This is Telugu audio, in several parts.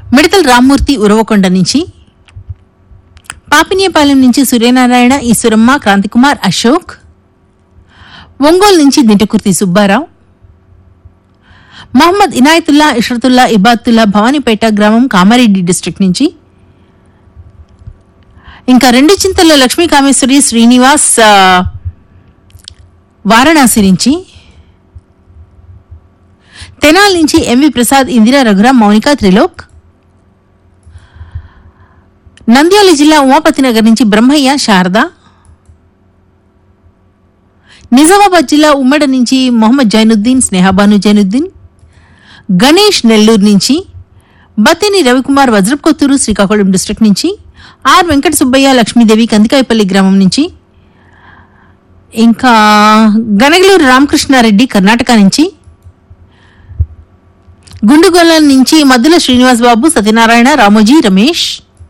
మిడతల రామ్మూర్తి ఉరవకొండ నుంచి పాపినియపాలెం నుంచి సూర్యనారాయణ ఈశ్వరమ్మ క్రాంతికుమార్ అశోక్ ఒంగోలు నుంచి దింటకుర్తి సుబ్బారావు మహమ్మద్ ఇనాయతుల్లా ఇషరతుల్లా ఇబాతుల్లా భవానీపేట గ్రామం కామారెడ్డి డిస్ట్రిక్ట్ నుంచి ఇంకా రెండు చింతల లక్ష్మీ కామేశ్వరి శ్రీనివాస్ ఆ, వారణాసి నుంచి తెనాల్ నుంచి ఎంవి ప్రసాద్ ఇందిరా రఘురాం మౌనిక త్రిలోక్ నంద్యాల జిల్లా ఉమాపతి నగర్ నుంచి బ్రహ్మయ్య శారద నిజామాబాద్ జిల్లా ఉమ్మడి నుంచి మొహమ్మద్ జైనుద్దీన్ స్నేహాబాను జైనుద్దీన్ గణేష్ నెల్లూరు నుంచి బత్తిని రవికుమార్ వజ్రపుకొత్తూరు శ్రీకాకుళం డిస్ట్రిక్ట్ నుంచి ఆర్ వెంకట సుబ్బయ్య లక్ష్మీదేవి కందికాయపల్లి గ్రామం నుంచి ఇంకా గనగలూరు రామకృష్ణారెడ్డి కర్ణాటక నుంచి గుండుగొల్ల నుంచి మద్దుల శ్రీనివాస్ బాబు సత్యనారాయణ రామోజీ రమేష్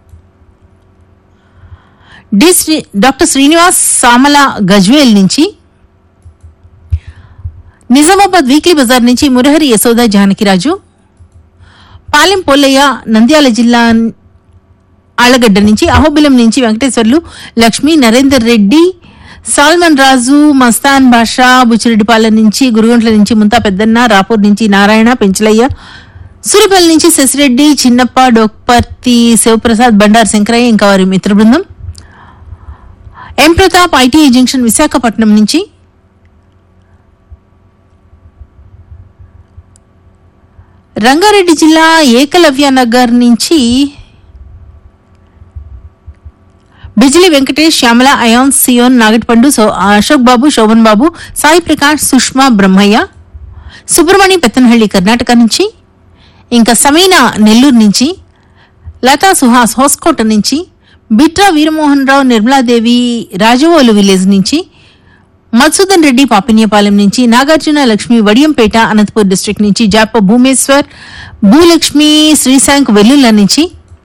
డి శ్రీ డాక్టర్ శ్రీనివాస్ సామల గజ్వేల్ నుంచి నిజామాబాద్ వీక్లీ బజార్ నుంచి మురహరి యశోద జానకిరాజు పాలెం పోలయ్య నంద్యాల జిల్లా ఆళ్లగడ్డ నుంచి అహోబిలం నుంచి వెంకటేశ్వర్లు లక్ష్మి నరేందర్ రెడ్డి సాల్మన్ రాజు మస్తాన్ బాషా బుచ్చిరెడ్డిపాలెం నుంచి గురుగంట్ల నుంచి ముంతా పెద్దన్న రాపూర్ నుంచి నారాయణ పెంచలయ్య సూరిపల్లి నుంచి శశిరెడ్డి చిన్నప్ప డోక్పర్తి శివప్రసాద్ బండారు శంకరయ్య ఇంకా వారి మిత్ర బృందం M Pratap ITI junction Visakhapatnam నుంచి రంగారెడ్డి జిల్లా ఏకలవ్య నగర్ నుంచి బిజిలి వెంకటేష్ శ్యామల అయాన్ సియోన్ నాగటిపండు సో అశోక్ బాబు శోభన్ బాబు సాయి ప్రకాష్ సుష్మా బ్రహ్మయ్య సుబ్రమణి పెత్తనహಳ್ಳಿ కర్ణాటక నుంచి ఇంకా సమీనా నెల్లూరు నుంచి లతా సుహాస్ హోస్కోట నుంచి బిట్రా వీరమోహన్ రావు నిర్మలాదేవి రాజవోలు విలేజ్ నుంచి మధుసూదన్ రెడ్డి పాపిన్యపాలెం నుంచి నాగార్జున లక్ష్మి వడియంపేట అనంతపూర్ డిస్ట్రిక్ట్ నుంచి జాప భూమేశ్వర్ భూలక్ష్మి శ్రీశాంక్ వెల్లుల్ల నుంచి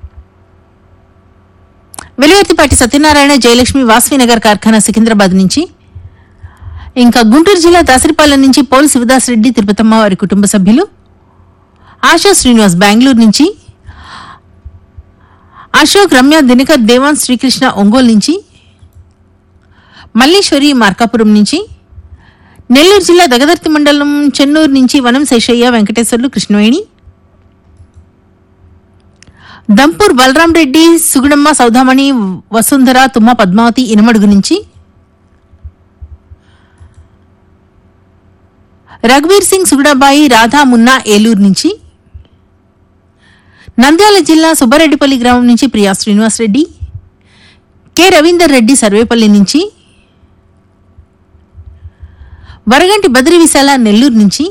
వెలువర్తిపాటి సత్యనారాయణ జయలక్ష్మి వాస్వినగర్ కార్ఖానా సికింద్రాబాద్ నుంచి ఇంకా గుంటూరు జిల్లా దాసరిపాలెం నుంచి పోల్ శివదాస్ రెడ్డి తిరుపతమ్మ వారి కుటుంబ సభ్యులు ఆశా శ్రీనివాస్ బెంగళూరు నుంచి అశోక్ రమ్య దినకర్ దేవాన్ శ్రీకృష్ణ ఒంగోలు నుంచి మల్లీశ్వరి మార్కాపురం నుంచి నెల్లూరు జిల్లా దగదర్తి మండలం చెన్నూరు నుంచి వనం శేషయ్య వెంకటేశ్వర్లు కృష్ణవేణి దంపూర్ బలరాం రెడ్డి సుగుణమ్మ సౌదామణి వసుంధర తుమ్మ పద్మావతి ఇనమడుగు నుంచి రఘువీర్ సింగ్ సుగుడాబాయి రాధా మున్నా ఏలూరు నుంచి నంద్యాల జిల్లా సుబ్బారెడ్డిపల్లి గ్రామం నుంచి ప్రియా శ్రీనివాస్ రెడ్డి కె రవీందర్ రెడ్డి సర్వేపల్లి నుంచి వరగంటి బద్రి విశాల నెల్లూరు నుంచి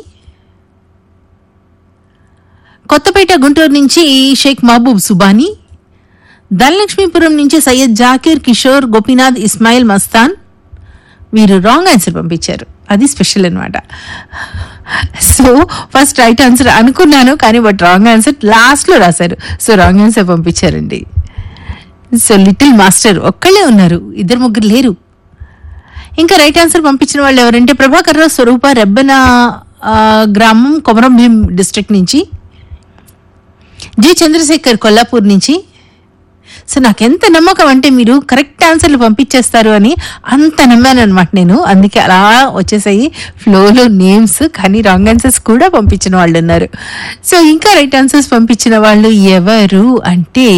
కొత్తపేట గుంటూరు నుంచి షేక్ మహబూబ్ సుబానీ ధనలక్ష్మీపురం నుంచి సయ్యద్ జాకీర్ కిషోర్ గోపీనాథ్ ఇస్మాయిల్ మస్తాన్ వీరు రాంగ్ ఆన్సర్ పంపించారు అది స్పెషల్ అనమాట సో ఫస్ట్ రైట్ ఆన్సర్ అనుకున్నాను కానీ బట్ రాంగ్ ఆన్సర్ లాస్ట్లో రాశారు సో రాంగ్ ఆన్సర్ పంపించారండి సో లిటిల్ మాస్టర్ ఒక్కళ్ళే ఉన్నారు ఇద్దరు ముగ్గురు లేరు ఇంకా రైట్ ఆన్సర్ పంపించిన వాళ్ళు ఎవరంటే ప్రభాకర్ రావు స్వరూప రెబ్బన ఆ, గ్రామం కొమరం భీం డిస్ట్రిక్ట్ నుంచి జి చంద్రశేఖర్ కొల్లాపూర్ నుంచి సో నాకు ఎంత నమ్మకం అంటే మీరు కరెక్ట్ ఆన్సర్లు పంపించేస్తారు అని అంత నమ్మాను అనమాట నేను అందుకే అలా వచ్చేసాయి ఫ్లోలో నేమ్స్ కానీ రాంగ్ ఆన్సర్స్ కూడా పంపించిన వాళ్ళు ఉన్నారు సో ఇంకా రైట్ ఆన్సర్స్ పంపించిన వాళ్ళు ఎవరు అంటే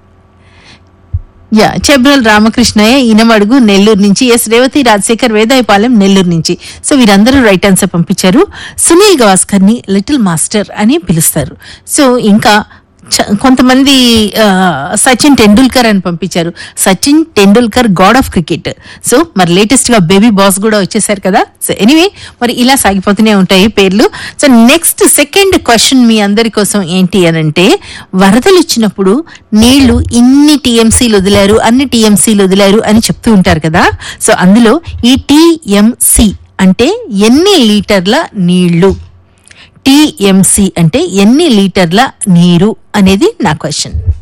యా చెబ్రల్ రామకృష్ణయ్య ఇనమడుగు నెల్లూరు నుంచి ఎస్ రేవతి రాజశేఖర్ వేదాయపాలెం నెల్లూరు నుంచి సో వీరందరూ రైట్ ఆన్సర్ పంపించారు సునీల్ గవాస్కర్ ని లిటిల్ మాస్టర్ అని పిలుస్తారు సో ఇంకా చ- కొంతమంది ఆ, సచిన్ టెండూల్కర్ అని పంపించారు Sachin Tendulkar god of cricket so మరి లేటెస్ట్ గా బేబీ బాస్ కూడా వచ్చేసారు కదా సో ఎనీవే మరి ఇలా సాగిపోతూనే ఉంటాయి పేర్లు సో నెక్స్ట్ సెకండ్ క్వశ్చన్ మీ అందరి కోసం ఏంటి అని అంటే వరదలు వచ్చినప్పుడు నీళ్లు ఇన్ని టీఎంసీలు వదిలారు అన్ని టీఎంసీలు వదిలారు అని చెప్తూ ఉంటారు కదా సో అందులో ఈ టీఎంసీ అంటే ఎన్ని లీటర్ల నీళ్లు టీఎంసీ అంటే ఎన్ని లీటర్ల నీరు అనేది నా క్వశ్చన్